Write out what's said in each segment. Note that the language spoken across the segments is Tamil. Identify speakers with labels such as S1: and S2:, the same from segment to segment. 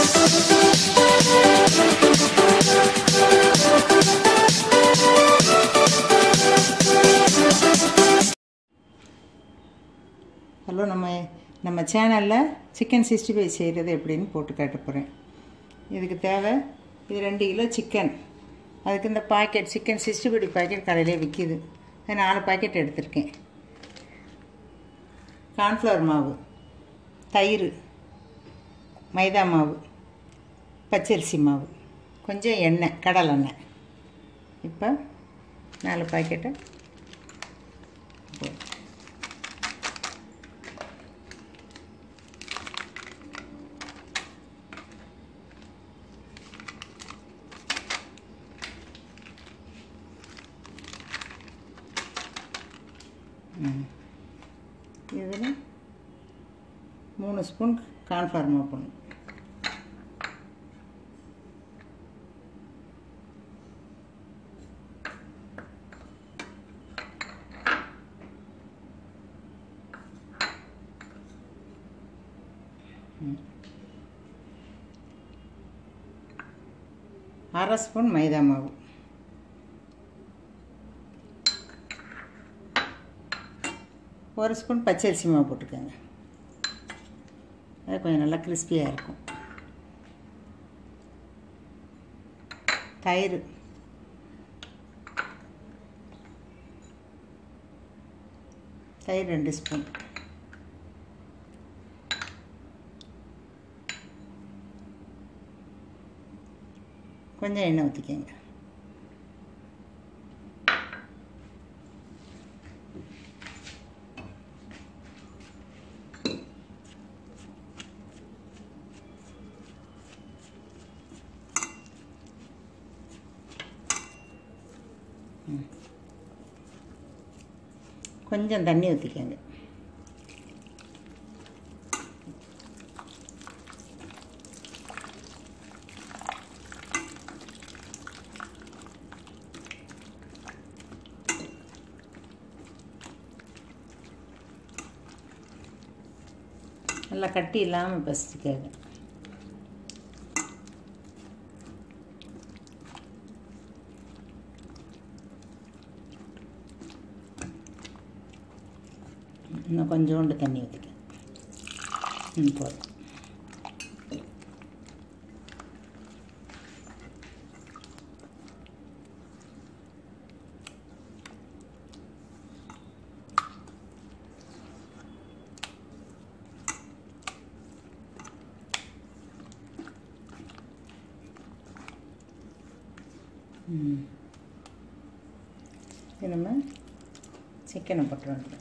S1: ஹலோ நம்ம நம்ம சேனலில் சிக்கன் சிக்ஸ்டி ஃபைவ் செய்கிறது எப்படின்னு போட்டு காட்ட போகிறேன் இதுக்கு தேவை இது ரெண்டு கிலோ சிக்கன் அதுக்கு இந்த packet chicken sixty five packet கடையிலே விற்கிது அது நாலு பாக்கெட் எடுத்திருக்கேன் கார்ன்ஃப்ளவர் மாவு தயிர் மைதா மாவு பச்சரிசி மாவு கொஞ்சம் எண்ணெய் கடலெண்ணெய் இப்போ நாலு பாக்கெட்டை போடு. இதில் மூணு ஸ்பூன் கார்ன்ஃப்ளவர் மாவு போடணும் ம். அரை ஸ்பூன் மைதா மாவு ஒரு ஸ்பூன் பச்சரிசி மாவு போட்டுக்கோங்க அது கொஞ்சம் நல்லா கிறிஸ்பியாக இருக்கும் தயிர் தயிர் ரெண்டு ஸ்பூன் கொஞ்சம் எண்ணெய் ஊற்றிக்கோங்க கொஞ்சம் தண்ணி ஊற்றிக்கோங்க நல்லா கட்டி இல்லாமல் பசிச்சுக்காங்க இன்னும் கொஞ்சோண்டு தண்ணி ஊற்றிக்க ம் போதும் ம் இது நம்ம சிக்கனை போட்டு வந்துடும்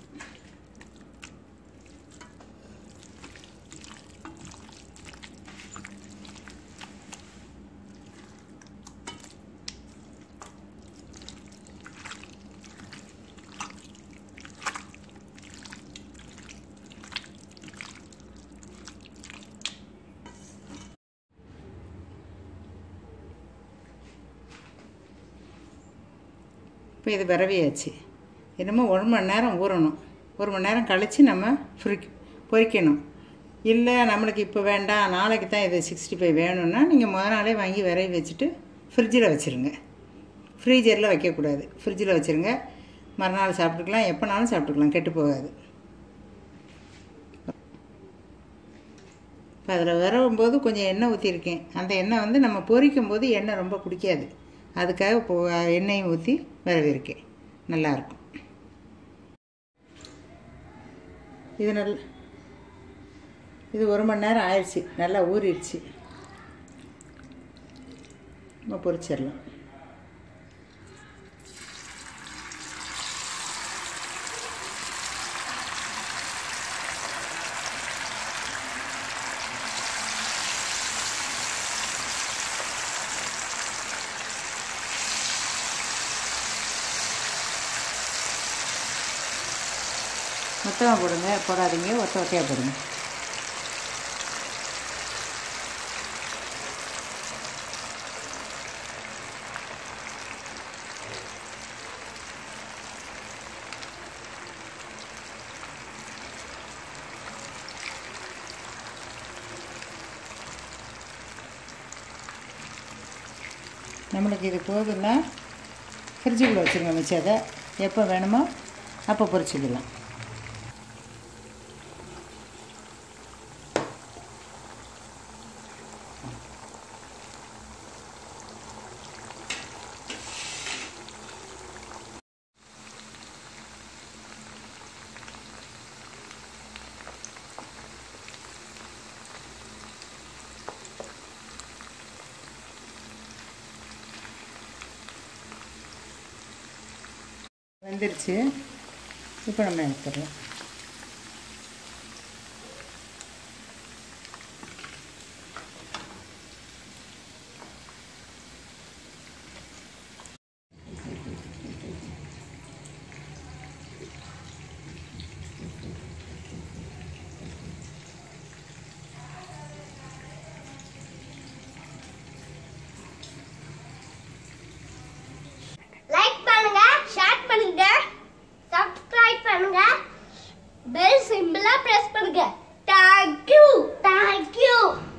S1: இப்போ இது விரவியாச்சு என்னமோ ஒரு மணி நேரம் ஊறணும் ஒரு மணி நேரம் கழித்து நம்ம ஃப்ரி பொரிக்கணும் இல்லை நம்மளுக்கு இப்போ வேண்டாம் நாளைக்கு தான் இது சிக்ஸ்டி ஃபைவ் வேணும்னா நீங்கள் முத நாளே வாங்கி விரவி வச்சுட்டு ஃப்ரிட்ஜில் வச்சுருங்க ஃப்ரீஜரில் வைக்கக்கூடாது ஃப்ரிட்ஜில் வச்சுருங்க மறுநாள் சாப்பிட்டுக்கலாம் எப்போனாலும் சாப்பிட்டுக்கலாம் கெட்டு போகாது இப்போ அதில் விரவும் போது கொஞ்சம் எண்ணெய் ஊற்றிருக்கேன் அந்த எண்ணெய் வந்து நம்ம பொரிக்கும் போது எண்ணெய் ரொம்ப குடிக்காது அதுக்காக இப்போ எண்ணெயும் ஊற்றி விரவிருக்கேன் நல்லாயிருக்கும் இது நல்ல இது ஒரு மணி நேரம் ஆயிடுச்சு நல்லா ஊறிடுச்சு நம்ம பொரிச்சிடலாம் மொத்தமாக போடுங்க போடாதீங்க ஒத்த ஒத்தையாக போடுங்க நம்மளுக்கு இது போதுன்னா ஃப்ரிட்ஜுக்குள்ளே வச்சுருங்க மிச்சத்தை எப்போ வேணுமோ அப்போ பொரிச்சுக்கலாம் வெந்துருச்சு இப்போ நம்ம எடுத்துடலாம்
S2: லைக் பண்ணுங்க ஷேர் பண்ணுங்க சப்ஸ்கிரைப் பண்ணுங்க பெல் சிம்பிளா பிரஸ் பண்ணுங்க தேங்க் யூ தேங்க் யூ